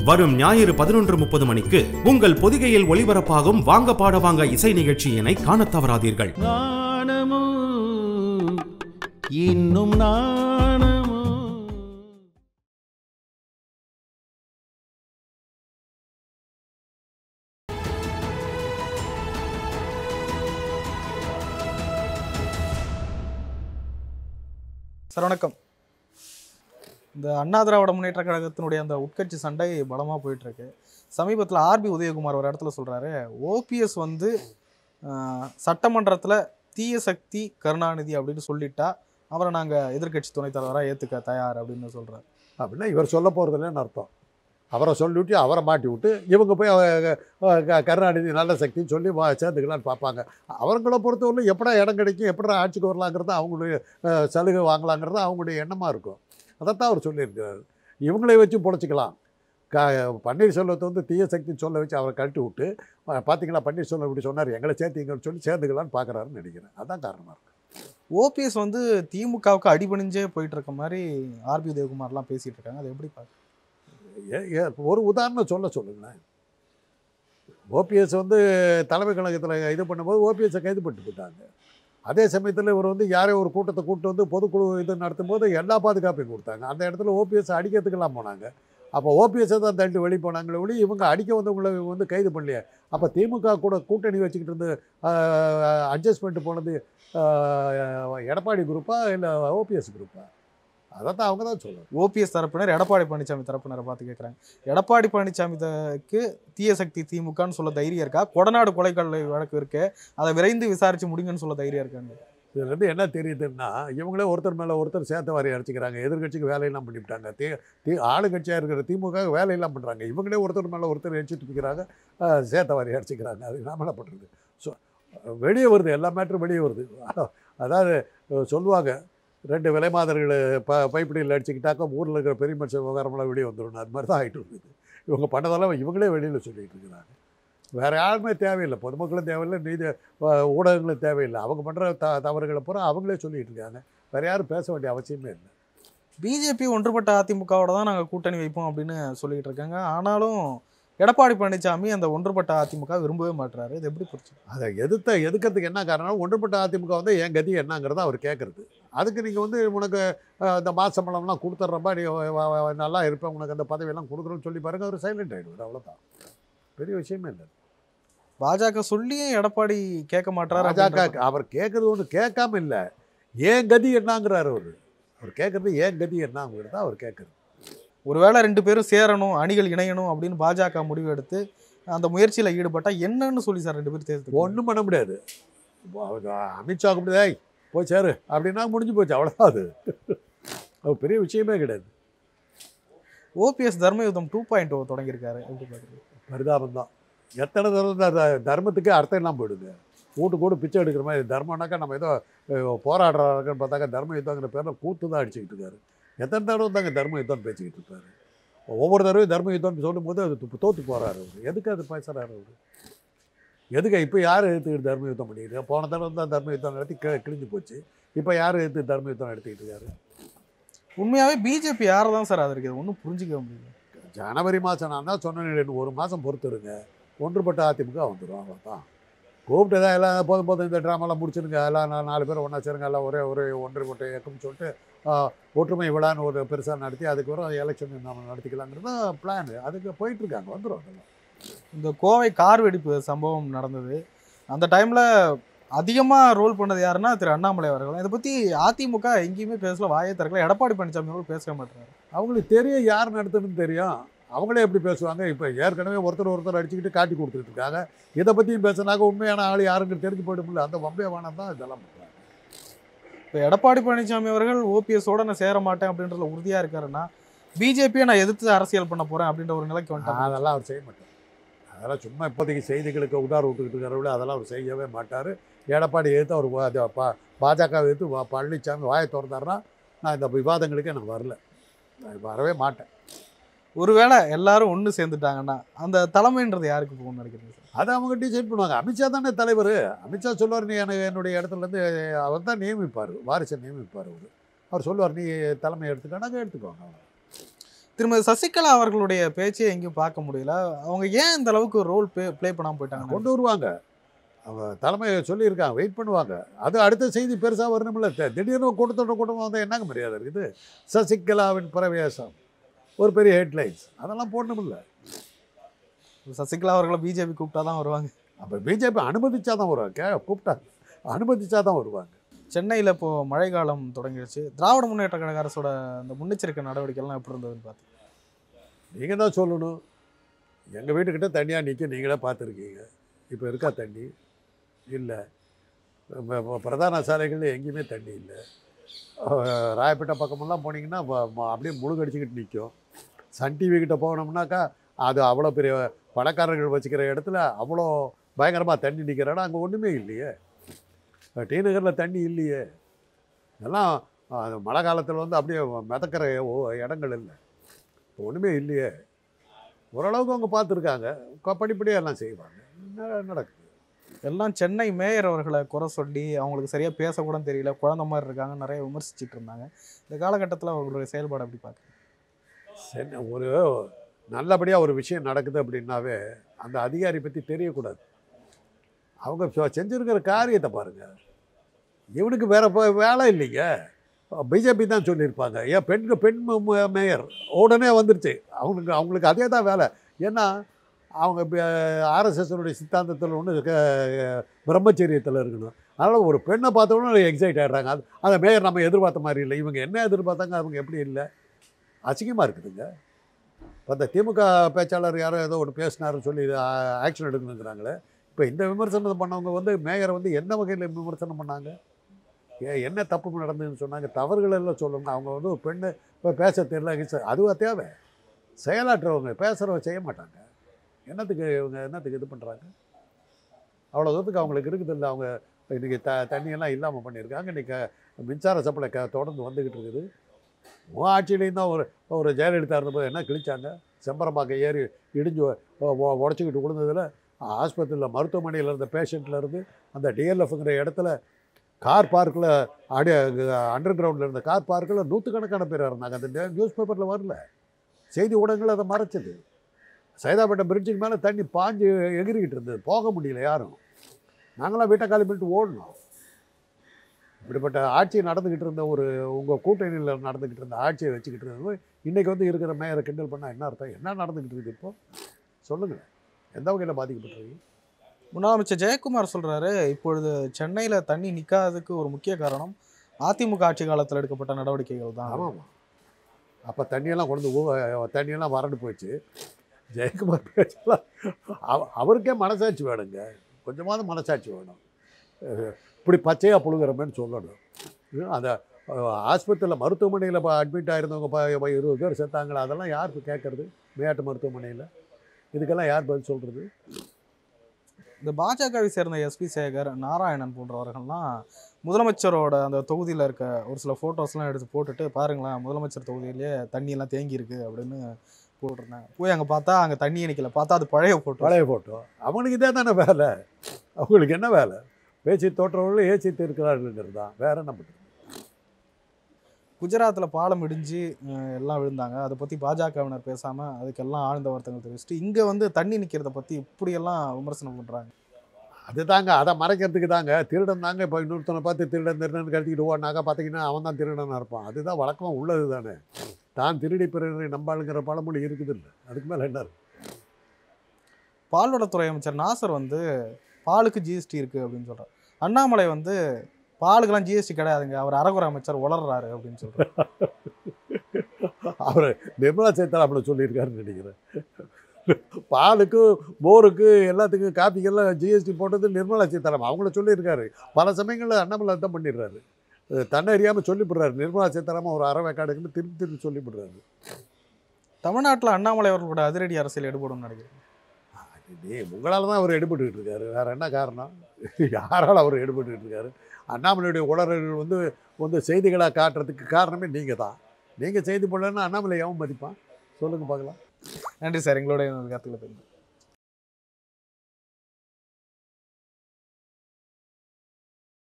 வரும் ஞாயிறு பதினொன்று முப்பது மணிக்கு உங்கள் பொதிகையில் ஒளிபரப்பாகும் வாங்க பாட வாங்க இசை நிகழ்ச்சியினை காணத் தவறாதீர்கள் நாணமோ இன்னும் நாணமோ சார் வணக்கம் இந்த அண்ணா திராவிட முன்னேற்ற கழகத்தினுடைய அந்த உட்கட்சி சண்டை பலமாக போயிட்டுருக்கு சமீபத்தில் ஆர்பி உதயகுமார் ஒரு இடத்துல சொல்கிறாரு ஓபிஎஸ் வந்து சட்டமன்றத்தில் தீய சக்தி கருணாநிதி அப்படின்னு சொல்லிட்டா அவரை நாங்கள் எதிர்க்கட்சி துணைத் தலைவராக ஏற்றுக்க தயார் அப்படின்னு சொல்கிறார் அப்படின்னா இவர் சொல்ல போகிறதில்லன்னு அர்த்தம் அவரை சொல்லிவிட்டு அவரை மாட்டி விட்டு இவங்க போய் அவ- அஹ் க- கருணாநிதி நல்ல சக்தின்னு சொல்லி வா சேர்ந்துக்கலான்னு பார்ப்பாங்க அவங்கள பொறுத்தவரை எப்படா இடம் கிடைக்கும் எப்படா ஆட்சிக்கு வரலாங்கிறது அவங்களுடைய அஹ், சலுகை வாங்கலாங்கிறது அவங்களுடைய எண்ணமாக இருக்கும் அதைத்தான் அவர் சொல்லியிருக்கிறார் இவங்களை வச்சு பொழைச்சிக்கலாம் க பன்னீர்செல்வத்தை வந்து தீய சக்தின்னு சொல்ல வச்சு அவரை கழட்டி விட்டு அஹ், பார்த்தீங்களா பன்னீர்செல்வம் இப்படி சொன்னார் எங்களை சேர்த்தீங்கன்னு சொல்லி சேர்ந்துக்கலான்னு பார்க்குறாருன்னு நினைக்கிறேன் அதான் காரணமாக இருக்கு ஓபிஎஸ் வந்து திமுகவுக்கு அடிபணிஞ்சே போயிட்டு இருக்க மாதிரி ஆர்பி உதயகுமார்லாம் பேசிட்டு இருக்காங்க அதை எப்படி பார்க்க ஏ- ஏ- ஒரு உதாரணம் சொல்ல சொல்லுங்களேன் ஓபிஎஸ் வந்து தலைமை கழகத்தில் இது பண்ணும்போது ஓபிஎஸ்ஸை கைது பண்ணிட்டு போயிட்டாங்க அதே சமயத்தில் இவர் வந்து யாரையோ ஒரு கூட்டத்தை கூப்பிட்டு வந்து பொதுக்குழு இது நடத்தும்போது எல்லா பாதுகாப்பையும் கொடுத்தாங்க அந்த இடத்துல ஓபிஎஸ் அடிக்கிறதுக்கெல்லாம் போனாங்க அப்போ ஓபிஎஸ்ஸை தான் தள்ளிட்டு வெளியே போனாங்களே ஒளி இவங்க அடிக்க வந்தவங்களை வந்து கைது பண்ணலையே அப்போ திமுக கூட கூட்டணி வச்சுக்கிட்டு இருந்து அட்ஜஸ்ட் பண்ணிட்டு போனது ஆஹ், எடப்பாடி குரூப்பா இல்லை ஓபிஎஸ் குரூப்பா அதை தான் அவங்க தான் சொல்லணும் ஓபிஎஸ் தரப்பினர் எடப்பாடி பழனிசாமி தரப்பினரை பார்த்து கேட்குறாங்க எடப்பாடி பழனிசாமிக்கு தீய சக்தி திமுகன்னு சொல்ல தைரியம் இருக்கா கொடநாடு கொலைக்கொள்ளை வழக்கு இருக்கு அதை விரைந்து விசாரிச்சு முடிங்கன்னு சொல்ல தைரியம் இருக்காங்க இதுலேருந்து என்ன தெரியுதுன்னா இவங்களே ஒருத்தர் மேலே ஒருத்தர் சேர்த்த வாரி அடிச்சுக்கிறாங்க எதிர்கட்சிக்கு வேலையெல்லாம் பண்ணிவிட்டாங்க தீ தீ ஆளுங்கட்சியாக இருக்கிற திமுக வேலையெல்லாம் பண்ணுறாங்க இவங்களே ஒருத்தர் மேலே ஒருத்தர் அடிச்சுட்டு இருக்கிறாங்க சேர்த்த வாரி அடிச்சுக்கிறாங்க அது நாம என்ன பண்ணுறது ஸோ வெளியே வருது எல்லா மேட்டரும் வெளியே வருது அதாவது அஹ், சொல்லுவாங்க ரெண்டு விலை மாதர்கள் ப பைப்பிடியில் அடிச்சுக்கிட்டாக்கா ஊரில் இருக்கிற பெரிய மனுஷன் விவகாரமெல்லாம் வெளியே வந்துடும் அது மாதிரி தான் ஆகிட்டு இருக்குது இவங்க பண்ணதெல்லாம் இவங்களே வெளியில் சொல்லிட்டு இருக்கிறாங்க வேறு யாருமே தேவையில்லை பொதுமக்களும் தேவையில்லை நீதி அஹ், ஊடகங்களும் தேவையில்லை அவங்க பண்ணுற த தவறுகளை பூரா அவங்களே சொல்லிட்டு இருக்காங்க வேறு யாரும் பேச வேண்டிய அவசியமே இல்லை பிஜேபி ஒன்றுபட்ட அதிமுகவோட தான் நாங்கள் கூட்டணி வைப்போம் அப்படின்னு சொல்லிட்டு இருக்காங்க ஆனாலும் எடப்பாடி பழனிசாமி அந்த ஒன்றுபட்ட அதிமுக விரும்பவே மாட்டுறாரு இது எப்படி புரிச்சு அதை எதிர்த்த எதுக்கிறதுக்கு என்ன காரணம் ஒன்றுபட்ட அதிமுக வந்து என் கதி என்னங்கிறத அவர் கேட்குறது அதுக்கு நீங்கள் வந்து உனக்கு அஹ், இந்த மாச சம்பளம்லாம் கொடுத்துட்றப்ப நீ வ- வ- வ- நல்லா இருப்பேன் உனக்கு அந்த பதவியெல்லாம் கொடுக்குறோன்னு சொல்லி பாருங்க அவர் சைலண்ட் ஆகிடுவார் அவ்வளோதான் பெரிய விஷயமே இல்லை பாஜக சொல்லியும் எடப்பாடி கேட்க மாட்டாரு பாஜக அப்படின்ற- அவர் கேட்குறது ஒன்று கேட்காம இல்லை ஏன் கதி என்னங்கிறாரு அவர் அவர் கேட்குறது ஏன் கதி என்னங்கிறது தான் அவர் கேட்குறது ஒருவேளை ரெண்டு பேரும் சேரணும் அணிகள் இணையணும் அப்படின்னு பாஜக முடிவு எடுத்து அந்த முயற்சியில் ஈடுபட்டா என்னன்னு சொல்லி சார் ரெண்டு பேரும் தேர்ந்து ஒன்றும் பண்ண முடியாது இப்போ அவங்க அமித்ஷா கூப்பிட்டு "ஏய், போய் சேரு அப்படின்னா முடிஞ்சு போச்சு அவ்வளோதான் அது அது பெரிய விஷயமே கிடையாது ஓபிஎஸ் தர்மயுத்தம் டூ பாயிண்ட் ஓ தொடங்கியிருக்காரு எப்படி பார்க்குறீங்க பரிதாபம் தான் எத்தனை தரம் தான் த- தர்மத்துக்கே அர்த்தம் இல்லாமல் போயிடுங்க கூட்டு கூட்டு பிச்சை எடுக்கிற மாதிரி தர்மம்னாக்கா நம்ம ஏதோ அஹ், போராடுறாருன்னு பார்த்தாக்கா தர்ம யுத்தங்கிற பேரில் கூத்து தான் அடிச்சுக்கிட்டு இருக்காரு எத்தனை தடவை தாங்க தர்ம யுத்தம் பேசிக்கிட்டு இருப்பாரு ஒவ்வொரு தடவையும் தர்ம யுத்தம்னு சொல்லும்போது அது து- தோத்து போகிறாரு அவர் எதுக்கு அது பேசுகிறாரு அவர் எதுக்கு இப்போ யார் எடுத்துக்கிட்டு தர்ம யுத்தம் பண்ணிக்கிட்டு போன தடவை தான் தர்ம யுத்தம் நடத்தி கி- கிழிஞ்சு போச்சு இப்போ யார் எடுத்து தர்ம யுத்தம் நடத்திக்கிட்டு இருக்காரு உண்மையாவே பிஜேபி யாரை தான் சார் ஆதரிக்குது ஒன்றும் புரிஞ்சுக்க முடியல ஜனவரி மாதம் நான் தான் சொன்னேன் இன்னும் ஒரு மாதம் பொறுத்துருங்க ஒன்றுபட்ட அதிமுக வந்துடும் அவ்வளோதான் கூப்பிட்டு தான் எல்லாம் போதும் போதும் இந்த ட்ராமாலாம் முடிச்சிருங்க எல்லாம் நா- நாலு பேர் ஒன்றா சேருங்க எல்லாம் ஒரே ஒரே ஒன்றுபட்ட இயக்கம்னு சொல்லிட்டு ஆ, ஒற்றுமை விழான்னு ஒரு பெருசாக நடத்தி அதுக்கப்புறம் எலெக்ஷன் நம்ம நடத்திக்கலாங்கிறது தான் பிளான் அதுக்கு போயிட்டுருக்காங்க வந்துடும் அதெல்லாம் இந்த கோவை கார் வெடிப்பு சம்பவம் நடந்தது அந்த டைம்ல அதிகமா ரோல் பண்ணது யாருன்னா திரு அண்ணாமலை அவர்கள் இதை பத்தி அதிமுக எங்கேயுமே பேசல வாயே திறக்கல எடப்பாடி பழனிசாமி அவர்கள் பேச மாட்டாரு அவங்களுக்கு தெரியும் யார் நடத்துன்னு தெரியும் அவங்களே எப்படி பேசுவாங்க இப்போ ஏற்கனவே ஒருத்தர் ஒருத்தர் அடிச்சுக்கிட்டு காட்டி கொடுத்துட்டு இருக்காங்க இதை பற்றியும் பேசுனாக்க உண்மையான ஆள் யாருன்னு தெரிஞ்சு போயிடும்ல அந்த வம்பேவானம் தான் இதெல்லாம் பண்ணுறாங்க இப்போ எடப்பாடி பழனிசாமி அவர்கள் ஓபிஎஸோட நான் சேர மாட்டேன் அப்படின்றதுல உறுதியா இருக்காருன்னா பிஜேபியை நான் எதிர்த்து அரசியல் பண்ண போறேன் அப்படின்ற ஒரு நிலைக்கு வந்துட்டாங்க அதெல்லாம் அவர் செய்ய மாட்டார் அதெல்லாம் சும்மா இப்போதைக்கு செய்திகளுக்கு உதார விட்டுக்கிட்டு இருக்கிறவங்கள அதெல்லாம் அவர் செய்யவே மாட்டார் எடப்பாடி எதிர்த்து அவர் வா- அது பா பாஜக எதிர்த்து வா- பழனிசாமி வாயை திறந்தாருன்னா நான் இந்த விவாதங்களுக்கே நான் வரல நான் வரவே மாட்டேன் ஒருவேளை எல்லாரும் ஒன்று சேர்ந்துட்டாங்கன்னா அந்த தலைமைன்றது யாருக்கு போகணும்னு நினைக்கிறீங்க சார் அதை அவங்க டிசைட் பண்ணுவாங்க அமித்ஷா தானே தலைவர் அமித்ஷா சொல்லுவார் நீ எனக்கு என்னுடைய இடத்துலேருந்து அவர் தான் நியமிப்பார் வாரிசை நியமிப்பார் அவர் அவர் சொல்லுவார் நீ தலைமை எடுத்துக்கோனாக்க எடுத்துக்கோங்க திருமதி சசிகலா அவர்களுடைய பேச்சை எங்கேயும் பார்க்க முடியல அவங்க ஏன் இந்த அளவுக்கு ரோல் ப்ளே ப்ளே பண்ணாம போயிட்டாங்க கொண்டு வருவாங்க அவங்க தலைமை சொல்லியிருக்காங்க வெயிட் பண்ணுவாங்க அது அடுத்த செய்தி பெருசாக வரணும்ல தி- திடீர்னு கூட்டத்தோட கூட்டமாக வந்தால் என்னங்க மரியாதை இருக்குது சசிகலாவின் பிரவேசம் ஒரு பெரிய ஹெட்லைன்ஸ் அதெல்லாம் போடணுமில்ல சசிகலா அவர்களை பிஜேபி கூப்பிட்டா தான் வருவாங்க அப்போ பிஜேபி அனுமதிச்சா தான் வருவாங்க கே கூப்பிட்டாங்க அனுமதிச்சா தான் வருவாங்க சென்னையில் இப்போ மழை காலம் தொடங்கிடுச்சு திராவிட முன்னேற்ற கழக அரசோட அந்த முன்னெச்சரிக்கை நடவடிக்கைலாம் எப்படி இருந்ததுன்னு பார்த்து நீங்கள் தான் சொல்லணும் எங்கள் வீட்டுக்கிட்ட தண்ணியாக நிற்க நீங்களே பார்த்துருக்கீங்க இப்போ இருக்கா தண்ணி இல்லை ம- ம- பிரதான சாலைகளில் எங்கேயுமே தண்ணி இல்லை அஹ் ராயப்பேட்டை பக்கமெல்லாம் போனீங்கன்னா வ- ம- அப்படியே முழுகடிச்சிக்கிட்டு நிற்கும் சன் டிவி கிட்ட போனோம்னாக்கா அது அவ்வளோ பெரிய பணக்காரர்கள் வச்சுக்கிற இடத்துல அவ்வளோ பயங்கரமாக தண்ணி நிற்கிற இடம் அங்கே ஒன்றுமே இல்லையே டி நகரில் தண்ணி இல்லையே இதெல்லாம் அது மழை காலத்தில் வந்து அப்படியே மிதக்கிற ஒ- இடங்கள் இல்லை ஒன்றுமே இல்லையே ஓரளவுக்கு அவங்க பார்த்துருக்காங்க படிப்படியாக எல்லாம் செய்வாங்க ந- நடக்குது எல்லாம் சென்னை மேயர் அவர்களை குறை சொல்லி அவங்களுக்கு சரியா பேச கூட தெரியல குழந்த மாதிரி இருக்காங்க நிறைய விமர்சிச்சுட்டு இருந்தாங்க இந்த காலகட்டத்தில் அவர்களுடைய செயல்பாடு எப்படி பார்க்குறீங்க சரி ஒரு நல்லபடியாக ஒரு விஷயம் நடக்குது அப்படின்னாவே அந்த அதிகாரி பற்றி தெரியக்கூடாது அவங்க சொ- செஞ்சிருக்கிற காரியத்தை பாருங்கள் இவனுக்கு வேற ப- வேலை இல்லைங்க பிஜேபி தான் சொல்லியிருப்பாங்க ஏன் பெண் பெண் ம- ம- மேயர் உடனே வந்துருச்சு அவங்களுக்கு அவங்களுக்கு அதே தான் வேலை ஏன்னா அவங்க ஆர்எஸ்எஸ்னுடைய சித்தாந்தத்தில் ஒன்று பிரம்மச்சரியத்தில் இருக்கணும் அதனால் ஒரு பெண்ணை பார்த்த உடனே எக்ஸைட் ஆகிடுறாங்க அது அந்த மேயர் நம்ம எதிர்பார்த்த மாதிரி இல்லை இவங்க என்ன எதிர்பார்த்தாங்க அவங்க எப்படி இல்லை அசிங்கமாக இருக்குதுங்க இப்போ அந்த திமுக பேச்சாளர் யாரோ ஏதோ ஒன்று பேசினாருன்னு சொல்லி ஆக்ஷன் எடுக்கணுங்கிறாங்களே இப்போ இந்த விமர்சனம் பண்ணவங்க வந்து மேயரை வந்து எந்த வகையில் விமர்சனம் பண்ணாங்க ஏ என்ன தப்பு நடந்ததுன்னு சொன்னாங்க தவறுகள் எல்லாம் சொல்லணும் அவங்க வந்து ஒரு பெண்ணு இப்போ பேச தெரியல கிச- அதுவா தேவை செயலாற்றுறவங்க பேசுகிறவங்க செய்ய மாட்டாங்க என்னத்துக்கு இவங்க என்னத்துக்கு இது பண்ணுறாங்க அவ்வளோ தூரத்துக்கு அவங்களுக்கு இருக்குது இல்லை அவங்க இன்றைக்கி த தண்ணியெல்லாம் இல்லாமல் பண்ணியிருக்காங்க இன்றைக்கி மின்சார சப்ளை க தொடர்ந்து வந்துக்கிட்டு இருக்குது உன் ஆட்சியிலையும் தான் ஒரு ஒரு ஜெயலலிதா இருந்தபோது என்ன கிழிச்சாங்க செம்பரம்பாக்கம் ஏறி இடிஞ்சு உடச்சிக்கிட்டு விழுந்ததில் ஆஸ்பத்திரியில் மருத்துவமனையில் இருந்த பேஷண்ட்டில் இருந்து அந்த டிஎல்எஃப்ங்கிற இடத்துல கார் பார்க்கில் அடி அண்டர் கிரவுண்டில் இருந்த கார் பார்க்கில் நூற்றுக்கணக்கான பேர் இருந்தாங்க அந்த நியூஸ் பேப்பரில் வரல செய்தி ஊடகங்கள் அதை மறைச்சது சைதாப்பேட்டை பிரிட்ஜுக்கு மேலே தண்ணி பாஞ்சு எகிரிக்கிட்டு இருந்தது போக முடியல யாரும் நாங்களாம் வீட்டை காலி பண்ணிட்டு ஓடணும் இப்படிப்பட்ட ஆட்சி நடந்துக்கிட்டு இருந்த ஒரு உங்கள் கூட்டணியில் நடந்துக்கிட்டு இருந்த ஆட்சியை வச்சுக்கிட்டு இருந்தது இன்றைக்கி வந்து இருக்கிற மேயரை கிண்டல் பண்ணால் என்ன அர்த்தம் என்ன நடந்துக்கிட்டு இருக்குது இப்போ சொல்லுங்கள் எந்த வகையில் பாதிக்கப்பட்டிருக்கு முன்னாள் அமைச்சர் ஜெயக்குமார் சொல்றாரு இப்பொழுது சென்னையில தண்ணி நிக்காததுக்கு ஒரு முக்கிய காரணம் அதிமுக ஆட்சி காலத்தில் எடுக்கப்பட்ட நடவடிக்கைகள் தான் ஆமாம் அப்போ தண்ணியெல்லாம் கொண்டு ஊ- தண்ணியெல்லாம் வறண்டு போச்சு ஜெயக்குமார் பேச்செல்லாம் அவ- அவருக்கே மனசாட்சி வேணுங்க கொஞ்சமாவது மனசாட்சி வேணும் அஹ் இப்படி பச்சையாக புழுகிறமேன்னு சொல்லணும் அஹ் அந்த ஆஸ்பத்திரியில் மருத்துவமனையில் அட்மிட் ஆயிருந்தவங்க ப ப- இருபது பேர் செத்தாங்களா அதெல்லாம் யாருக்கு கேட்குறது மேட்டு மருத்துவமனையில் இதுக்கெல்லாம் யார் பதில் சொல்கிறது இந்த பாஜகவை சேர்ந்த எஸ்பி சேகர் நாராயணன் போன்றவர்கள்லாம் முதலமைச்சரோட அந்த தொகுதியில் இருக்க ஒரு சில ஃபோட்டோஸ்லாம் எடுத்து போட்டுட்டு பாருங்களேன் முதலமைச்சர் தொகுதியிலேயே தண்ணி எல்லாம் தேங்கி இருக்கு அப்படின்னு போட்டிருந்தாங்க போய் அங்கே பார்த்தா அங்கே தண்ணி நிற்கல பார்த்தா அது பழைய ஃபோட்டோ பழைய ஃபோட்டோ அவனுக்கு இதே தானே வேலை அவங்களுக்கு என்ன வேலை பேச்சு தோற்றவர்கள் ஏசி இருக்கிறார்கள்ங்கிறது தான் வேற என்ன பண்ணுறது குஜராத்தில் பாலம் இடிஞ்சு அஹ், எல்லாம் விழுந்தாங்க அதை பற்றி பாஜகவினர் பேசாமல் அதுக்கெல்லாம் ஆழ்ந்த வருத்தங்கள் தெரிவிச்சுட்டு இங்கே வந்து தண்ணி நிற்கிறத பற்றி இப்படியெல்லாம் விமர்சனம் பண்ணுறாங்க அதுதாங்க அதை மறைக்கிறதுக்கு தாங்க திருடன் தாங்க இப்போ இன்னொருத்தனை பார்த்து திருடன் திருடன் கட்டிக்கிட்டு ஓடினாக்கா பார்த்தீங்கன்னா அவன் தான் திருடனாக இருப்பான் அதுதான் வழக்கமாக உள்ளது தானே தான் திருடி பிறரை நம்பாளுங்கிற பழமொழி இருக்குது இல்லை அதுக்கு மேலே என்ன இருக்கு? பால்வளத்துறை அமைச்சர் நாசர் வந்து பாலுக்கு ஜிஎஸ்டி இருக்குது அப்படின்னு சொல்கிறார் அண்ணாமலை வந்து பாலுக்கெல்லாம் ஜிஎஸ்டி கிடையாதுங்க அவர் அறகுறை அமைச்சர் உளர்றாரு அப்படின்னு சொல்கிறார் அவர் நிர்மலா சீதாராமன் சொல்லியிருக்காருன்னு நினைக்கிறேன் பாலுக்கு மோருக்கு எல்லாத்துக்கும் காப்பிக்கெல்லாம் ஜிஎஸ்டி போட்டது நிர்மலா சீதாராமன் அவங்கள சொல்லியிருக்காரு பல சமயங்களில் அண்ணாமலை தான் பண்ணிடுறாரு அஹ் தன்னை அறியாமல் சொல்லிவிடுறாரு நிர்மலா சீதாராமன் ஒரு அரை வேக்காடுக்குன்னு திருப்பி திருப்பி சொல்லிவிடுறாரு தமிழ்நாட்டில் அண்ணாமலை அவர்களோட அதிரடி அரசியல் எடுபடும் நினைக்கிறேன் நீ உங்களால் தான் அவர் எடுபட்டுக்கிட்டு இருக்காரு வேற என்ன காரணம் யாரால் அவர் எடுபட்டுக்கிட்டு இருக்காரு அண்ணாமலையுடைய உளறல்கள் வந்து வந்து செய்திகளாக காட்டுறதுக்கு காரணமே நீங்கள் தான் நீங்கள் செய்தி போடலன்னா அண்ணாமலை எவன் மதிப்பான் சொல்லுங்கள் பார்க்கலாம் நன்றி சார் எங்களோட கருத்துக்களை தெரிஞ்சு